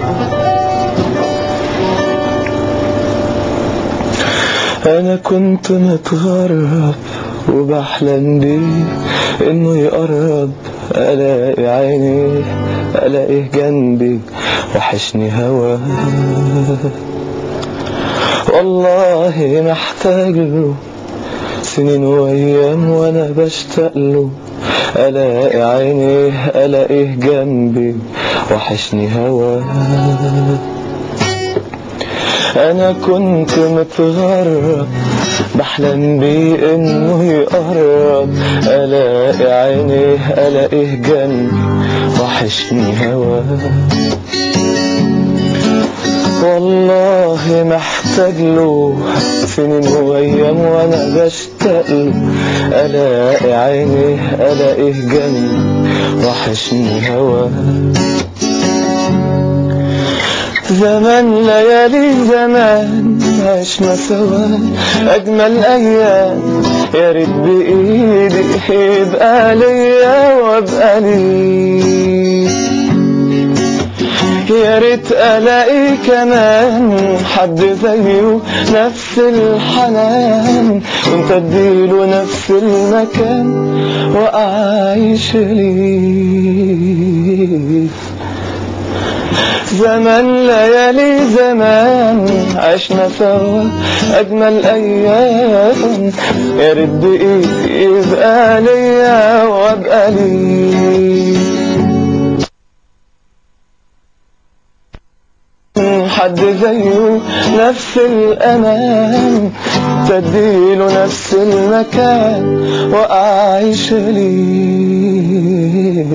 أنا كنت متغرب وبحلم بيه إنه يقرب ألاقي عينيه ألاقيه جنبي وحشني هواه والله محتاج له سنين وأيام وأنا بشتاق له ألاقي عينيه ألاقيه جنبي وحشني هواه أنا كنت متغرب بحلم بيه إنه يقرب ألاقي عينيه ألاقيه جنبي وحشني هواه والله محتاج له سنين وأيام وأنا بشتاق له ألاقي عينيه ألاقيه جنبي وحشني هواه زمان ليالي زمان عشنا سوا أجمل أيام يا ريت بإيدي يبقى ليا وأبقى ليك يا ريت ألاقي كمان حد زيه نفس الحنان وانت اديله نفس المكان وأعيش ليه زمان ليالي زمان عشنا سوا أجمل أيام يا ريت بإيدي يبقى ليا وأبقى ليك حد زيه نفس الأمان تديله نفس المكان وأعيش ليه